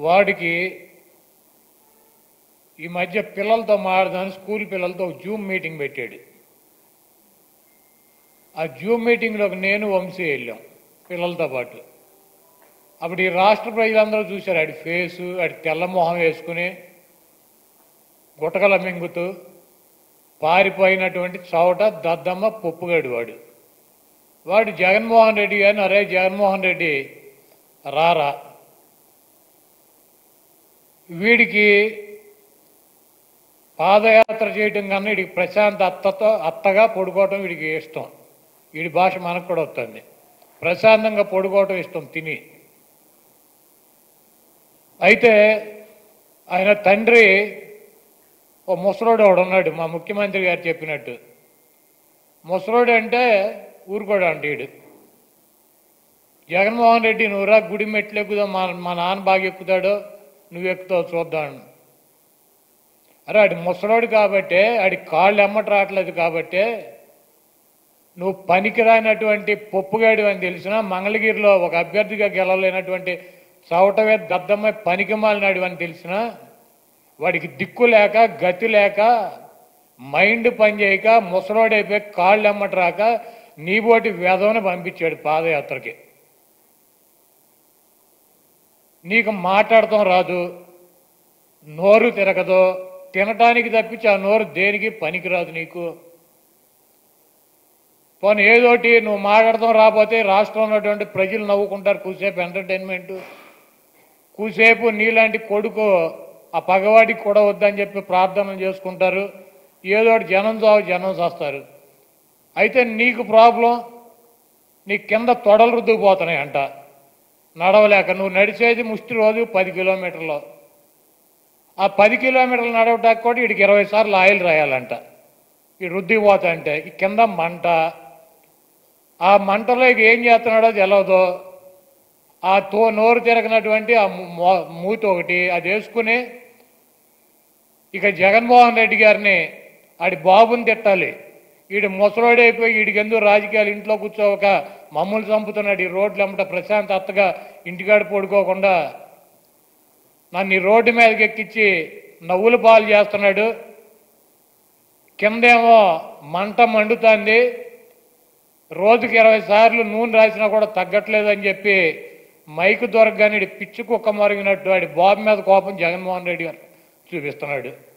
వాడికి ఈ మధ్య పిల్లలతో మాట్లాడదాని స్కూల్ పిల్లలతో ఒక జూమ్ మీటింగ్ పెట్టాడు ఆ జూమ్ మీటింగ్లోకి నేను వంశీ వెళ్ళాం పిల్లలతో పాటు అప్పుడు ఈ రాష్ట్ర ప్రజలందరూ చూశారు ఆడి ఫేసు ఆడి తెల్ల మొహం వేసుకుని గుటకల మింగుతూ పారిపోయినటువంటి చౌట దద్దమ్మ పొప్పుగాడు వాడు వాడు జగన్మోహన్ రెడ్డి గారిని అరే జగన్మోహన్ రెడ్డి రారా వీడికి పాదయాత్ర చేయటం కన్నా వీడికి ప్రశాంత్ అత్తతో అత్తగా పడుకోవటం వీడికి ఇష్టం వీడి భాష మనకు కూడా వస్తుంది ప్రశాంతంగా పడుకోవటం ఇష్టం తిని అయితే ఆయన తండ్రి ఓ ముసలోడు ఒకడు ఉన్నాడు మా ముఖ్యమంత్రి గారు చెప్పినట్టు ముసలోడు అంటే ఊరుకోడు అంటే వీడు జగన్మోహన్ రెడ్డి నువ్వురా గుడి మెట్లు ఎక్కుదాం మా మా నాన్న బాగా ఎక్కుతాడో నువ్వు ఎక్కుతావు చూద్దాం అరే ఆడి ముసలోడు కాబట్టే ఆడి కాళ్ళు ఎమ్మట రావట్లేదు కాబట్టే నువ్వు పనికిరానటువంటి పొప్పుగాడు అని తెలిసిన మంగళగిరిలో ఒక అభ్యర్థిగా గెలవలేనటువంటి చవటవే దద్దమ్మ పనికి మాలినాడు అని తెలిసిన వాడికి దిక్కు లేక గతి లేక మైండ్ పనిచేయక ముసలోడైపోయి కాళ్ళు ఎమ్మట రాక నీబోటి వేదవని పంపించాడు పాదయాత్రకి నీకు మాట్లాడటం రాదు నోరు తిరగదు తినటానికి తప్పించి ఆ నోరు దేనికి పనికిరాదు నీకు పోనీ ఏదోటి నువ్వు మాట్లాడటం రాకపోతే రాష్ట్రంలో ఉన్నటువంటి ప్రజలు నవ్వుకుంటారు కూసేపు ఎంటర్టైన్మెంట్ కూసేపు నీలాంటి కొడుకు ఆ పగవాడికి కూడా వద్దని చెప్పి ప్రార్థన చేసుకుంటారు ఏదోటి జనం చావు జనం చేస్తారు అయితే నీకు ప్రాబ్లం నీ కింద తొడలు రుద్దుకుపోతున్నాయి అంట నడవలేక నువ్వు నడిచేది ముష్టి రోజు పది కిలోమీటర్లు ఆ పది కిలోమీటర్లు నడవటానికి కూడా వీడికి ఇరవై సార్లు ఆయిల్ రాయాలంట ఈ రుద్దిపోతా అంటే ఈ కింద మంట ఆ మంటలో ఇక ఏం చేస్తున్నాడో తెలియదు ఆ తో నోరు తిరగనటువంటి ఆ మూ- మూతి ఒకటి అది వేసుకుని ఇక జగన్మోహన్ రెడ్డి గారిని ఆడి బాబుని తిట్టాలి వీడు ముసలోడైపోయి వీడికి ఎందుకు రాజకీయాలు ఇంట్లో కూర్చోక మమ్మల్ని చంపుతున్నాడు ఈ రోడ్లు అమ్మట ప్రశాంత్ అత్తగా ఇంటికాడ పడుకోకుండా నన్ను ఈ రోడ్డు మీదకి ఎక్కించి నవ్వులు పాలు చేస్తున్నాడు కిందేమో మంట మండుతుంది రోజుకి ఇరవై సార్లు నూనె రాసినా కూడా తగ్గట్లేదని చెప్పి మైకు దొరకగానే ఈడు పిచ్చి కుక్క మరిగినట్టు వాడి బాబు మీద కోపం జగన్మోహన్ రెడ్డి గారు చూపిస్తున్నాడు